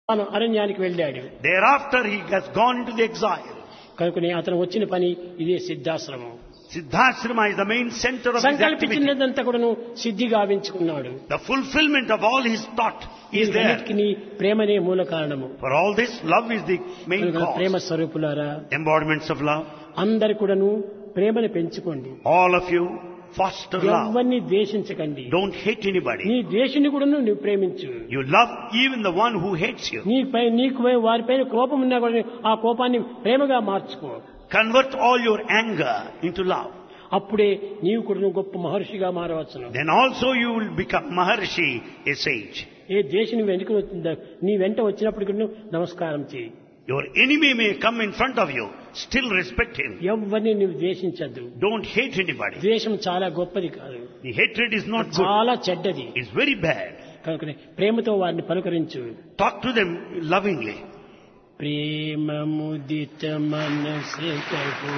తాను అరణ్యానికి వెళ్ళాడు Thereafter he has gone into the exile. కనుకనే అతను వచ్చిన పని ఇదే సిద్ధాశ్రమం Siddhashrama is the main center of his activity. సంకల్పించినదంతా కూడాను సిద్ధి గావించుకున్నాడు The fulfillment of all his thought is there. వీటన్నిటికీ ప్రేమనే మూల కారణము For all this, love is the main కనుక ప్రేమ cause. స్వరూపులారా Embodiments of love. అందరు కూడాను ప్రేమను పెంచుకోండి All of you foster love. ఎవరిని ద్వేషించకండి Don't hate anybody. నీ ద్వేషుని కూడా నువ్వు ప్రేమించు You love even the one who hates you. నీపై నీకు వారిపైన కోపం ఉన్నా కూడా ఆ కోపాన్ని ప్రేమగా మార్చుకో Convert all your anger into love. అప్పుడే నీవు కూడా నువ్వు గొప్ప మహర్షిగా మారవచ్చును Then also you will become Maharshi, a sage. ఏ దేశం వెనుక వచ్చిందా నీ వెంట వచ్చినప్పటికీ నువ్వు నమస్కారం చేయి Your enemy may come in front of you. Still respect him. ఎవరిని నువ్వు ద్వేషించద్దు Don't hate anybody. ద్వేషం చాలా గొప్పది కాదు The hatred is not good. చాలా చెడ్డది It's very bad. కనుక ప్రేమతో వారిని పలుకరించు Talk to them lovingly. ప్రేమ ముదిత మనసే కహు